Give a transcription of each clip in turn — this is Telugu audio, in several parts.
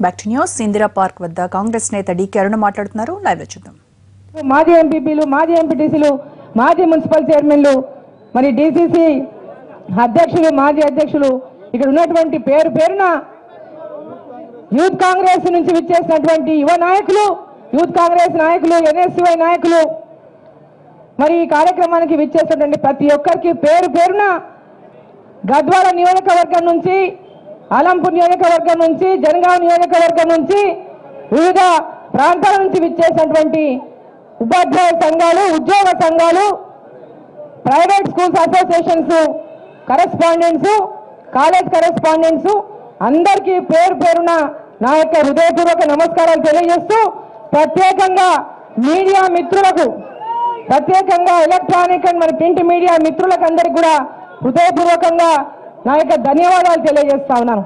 back to news Indira park వద్ద కాంగ్రెస్ నేత డీకే అరుణ మాట్లాడుతున్నారు లైవ్ లో చూద్దాం మాజీ ఎంపీపీలు మాజీ ఎంపీటీసీలు మాజీ మున్సిపల్ చైర్మన్లు మరి డీసీసీ అధ్యక్షులు మాజీ అధ్యక్షులు ఇక్కడ ఉన్నటువంటి పేరు పేరున యూత్ కాంగ్రెస్ నుంచి విచ్చేసినటువంటి యువ నాయకులు యూత్ కాంగ్రెస్ నాయకులు ఎన్ఎస్యుఐ నాయకులు మరి ఈ కార్యక్రమానికి విచ్చేసినటువంటి ప్రతి ఒక్కరికి పేరు పేరున గద్వాల నియోజకవర్గం నుంచి ఆలంపూర్ నియోజకవర్గం నుంచి జనగాం నియోజకవర్గం నుంచి వివిధ ప్రాంతాల నుంచి విచ్చేసినటువంటి ఉపాధ్యాయ సంఘాలు ఉద్యోగ సంఘాలు private schools associations correspondents college correspondents అందరికీ పేరు పేరున నా యొక్క హృదయపూర్వక నమస్కారాలు తెలియజేస్తూ ప్రత్యేకంగా మీడియా మిత్రులకు ప్రత్యేకంగా ఎలక్ట్రానిక్ అండ్ మరి ప్రింట్ మీడియా మిత్రులకు అందరికి కూడా హృదయపూర్వకంగా నా యొక్క ధన్యవాదాలు తెలియజేస్తా ఉన్నాను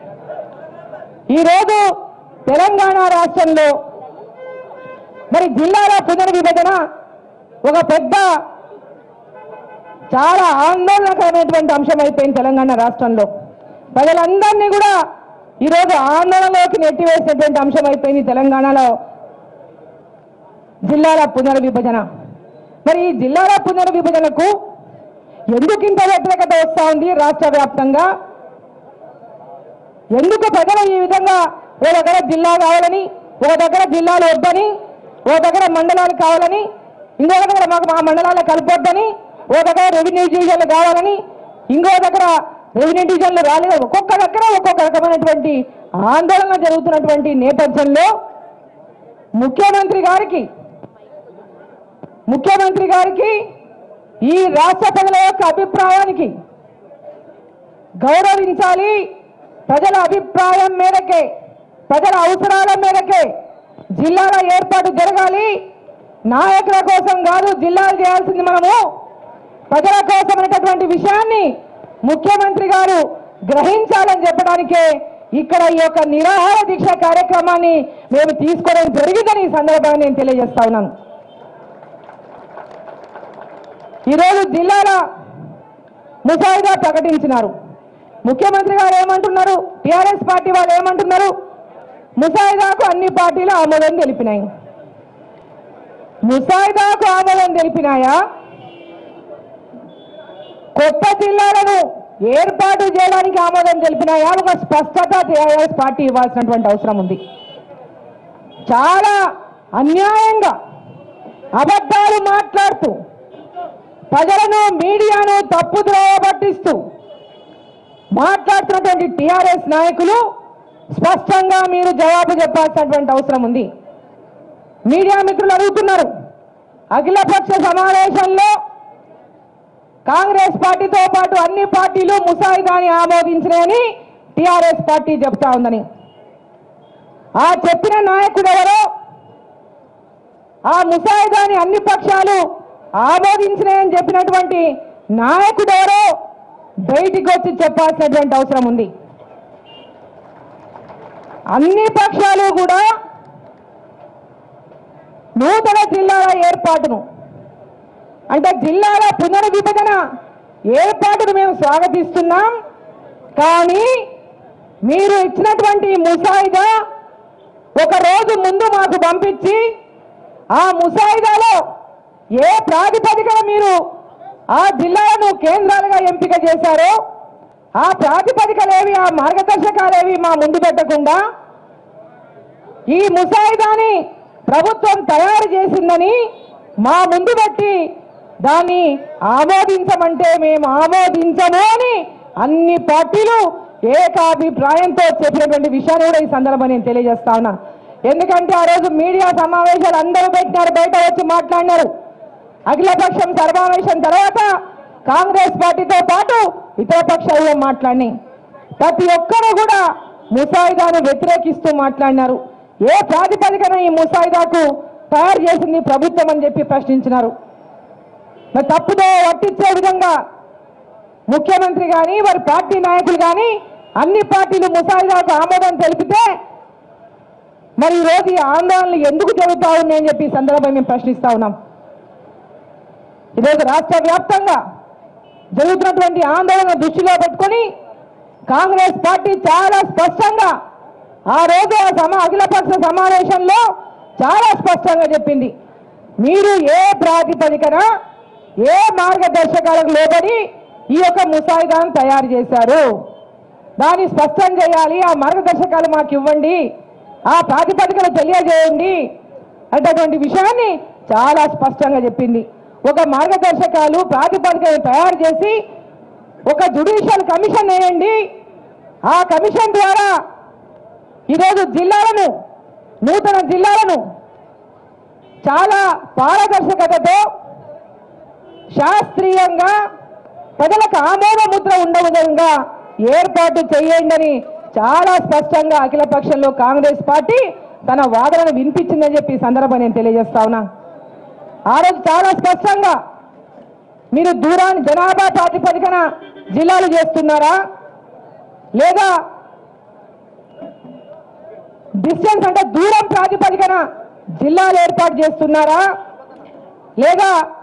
ఈరోజు తెలంగాణ రాష్ట్రంలో మరి జిల్లాల పునర్విభజన ఒక పెద్ద చాలా ఆందోళనకరమైనటువంటి అంశం అయిపోయింది తెలంగాణ రాష్ట్రంలో ప్రజలందరినీ కూడా ఈరోజు ఆందోళనలోకి నెట్టివేసినటువంటి అంశం అయిపోయింది తెలంగాణలో జిల్లాల పునర్విభజన మరి ఈ జిల్లాల పునర్విభజనకు ఎందుకు ఇంత వ్యతిరేకత వస్తూ ఉంది రాష్ట్ర వ్యాప్తంగా ఎందుకు ప్రజలు ఈ విధంగా ఓ దగ్గర జిల్లా కావాలని ఒక దగ్గర జిల్లాలు వద్దని ఓ దగ్గర మండలాలు కావాలని ఇంకో దగ్గర మాకు మా మండలాలు కలపొద్దని ఓ దగ్గర రెవెన్యూ డివిజన్లు కావాలని ఇంకో దగ్గర రెవెన్యూ డివిజన్లు రాలేదు ఒక్కొక్క దగ్గర ఒక్కొక్క రకమైనటువంటి ఆందోళన జరుగుతున్నటువంటి నేపథ్యంలో ముఖ్యమంత్రి గారికి ముఖ్యమంత్రి గారికి ఈ రాష్ట్ర ప్రజల యొక్క అభిప్రాయానికి గౌరవించాలి ప్రజల అభిప్రాయం మేరకే ప్రజల అవసరాల మేరకే జిల్లాల ఏర్పాటు జరగాలి నాయకుల కోసం కాదు జిల్లాలు చేయాల్సింది మనము ప్రజల కోసం అనేటటువంటి విషయాన్ని ముఖ్యమంత్రి గారు గ్రహించాలని చెప్పడానికే ఇక్కడ ఈ యొక్క నిరాహార దీక్ష కార్యక్రమాన్ని మేము తీసుకోవడం జరిగిందని ఈ సందర్భంగా నేను తెలియజేస్తా ఉన్నాను ఈరోజు జిల్లాల ముసాయిదా ప్రకటించినారు ముఖ్యమంత్రి గారు ఏమంటున్నారు టిఆర్ఎస్ పార్టీ వాళ్ళు ఏమంటున్నారు ముసాయిదాకు అన్ని పార్టీలు ఆమోదం తెలిపినాయి ముసాయిదాకు ఆమోదం తెలిపినాయా కొత్త జిల్లాలను ఏర్పాటు చేయడానికి ఆమోదం తెలిపినాయా ఒక స్పష్టత టిఆర్ఎస్ పార్టీ ఇవ్వాల్సినటువంటి అవసరం ఉంది చాలా అన్యాయంగా అబద్ధాలు మాట్లాడుతూ ప్రజలను మీడియాను తప్పుద్రోవ పట్టిస్తూ మాట్లాడుతున్నటువంటి టిఆర్ఎస్ నాయకులు స్పష్టంగా మీరు జవాబు చెప్పాల్సినటువంటి అవసరం ఉంది మీడియా మిత్రులు అడుగుతున్నారు అఖిలపక్ష సమావేశంలో కాంగ్రెస్ పార్టీతో పాటు అన్ని పార్టీలు ముసాయిదాని ఆమోదించినాయని టిఆర్ఎస్ పార్టీ చెప్తా ఉందని ఆ చెప్పిన నాయకుడు ఎవరో ఆ ముసాయిదాని అన్ని పక్షాలు ఆమోదించినాయని చెప్పినటువంటి నాయకుడు ఎవరో బయటికి వచ్చి చెప్పాల్సినటువంటి అవసరం ఉంది అన్ని పక్షాలు కూడా నూతన జిల్లాల ఏర్పాటును అంటే జిల్లాల పునర్విభజన ఏర్పాటును మేము స్వాగతిస్తున్నాం కానీ మీరు ఇచ్చినటువంటి ముసాయిదా ఒక రోజు ముందు మాకు పంపించి ఆ ముసాయిదాలో ఏ ప్రాతిపదికన మీరు ఆ జిల్లాలను కేంద్రాలుగా ఎంపిక చేశారో ఆ ప్రాతిపదికలేవి ఆ మార్గదర్శకాలేవి మా ముందు పెట్టకుండా ఈ ముసాయిదాని ప్రభుత్వం తయారు చేసిందని మా ముందు పెట్టి దాన్ని ఆమోదించమంటే మేము ఆమోదించము అని అన్ని పార్టీలు ఏకాభిప్రాయంతో చెప్పినటువంటి విషయాన్ని కూడా ఈ సందర్భంగా నేను తెలియజేస్తా ఉన్నా ఎందుకంటే ఆ రోజు మీడియా సమావేశాలు అందరూ పెట్టినారు బయట వచ్చి మాట్లాడినారు అఖిలపక్షం సమావేశం తర్వాత కాంగ్రెస్ పార్టీతో పాటు ఇతర పక్షాలు మాట్లాడినాయి ప్రతి ఒక్కరూ కూడా ముసాయిదాను వ్యతిరేకిస్తూ మాట్లాడినారు ఏ ప్రాతిపదికన ఈ ముసాయిదాకు తయారు చేసింది ప్రభుత్వం అని చెప్పి ప్రశ్నించినారు మరి తప్పుదో వర్తించే విధంగా ముఖ్యమంత్రి కానీ వారి పార్టీ నాయకులు కానీ అన్ని పార్టీలు ముసాయిదాకు ఆమోదం తెలిపితే మరి ఈ రోజు ఈ ఆందోళనలు ఎందుకు జరుగుతా ఉన్నాయని చెప్పి ఈ సందర్భంగా మేము ప్రశ్నిస్తా ఉన్నాం ఈరోజు రాష్ట్ర వ్యాప్తంగా జరుగుతున్నటువంటి ఆందోళన దృష్టిలో పెట్టుకొని కాంగ్రెస్ పార్టీ చాలా స్పష్టంగా ఆ రోజు ఆ సమా అఖిలపక్ష సమావేశంలో చాలా స్పష్టంగా చెప్పింది మీరు ఏ ప్రాతిపదికన ఏ మార్గదర్శకాలకు లోబడి ఈ యొక్క ముసాయిదాను తయారు చేశారు దాన్ని స్పష్టం చేయాలి ఆ మార్గదర్శకాలు మాకు ఇవ్వండి ఆ ప్రాతిపదికలు తెలియజేయండి అనేటటువంటి విషయాన్ని చాలా స్పష్టంగా చెప్పింది ఒక మార్గదర్శకాలు ప్రాతిపదికలు తయారు చేసి ఒక జుడిషియల్ కమిషన్ వేయండి ఆ కమిషన్ ద్వారా ఈరోజు జిల్లాలను నూతన జిల్లాలను చాలా పారదర్శకతతో శాస్త్రీయంగా ప్రజలకు ఆమోద ముద్ర ఉండే విధంగా ఏర్పాటు చేయండి అని చాలా స్పష్టంగా అఖిల పక్షంలో కాంగ్రెస్ పార్టీ తన వాదనను వినిపించిందని చెప్పి ఈ సందర్భంగా నేను తెలియజేస్తా ఉన్నా ఆ రోజు చాలా స్పష్టంగా మీరు దూరాన్ని జనాభా ప్రాతిపదికన జిల్లాలు చేస్తున్నారా లేదా డిస్టెన్స్ అంటే దూరం ప్రాతిపదికన జిల్లాలు ఏర్పాటు చేస్తున్నారా లేదా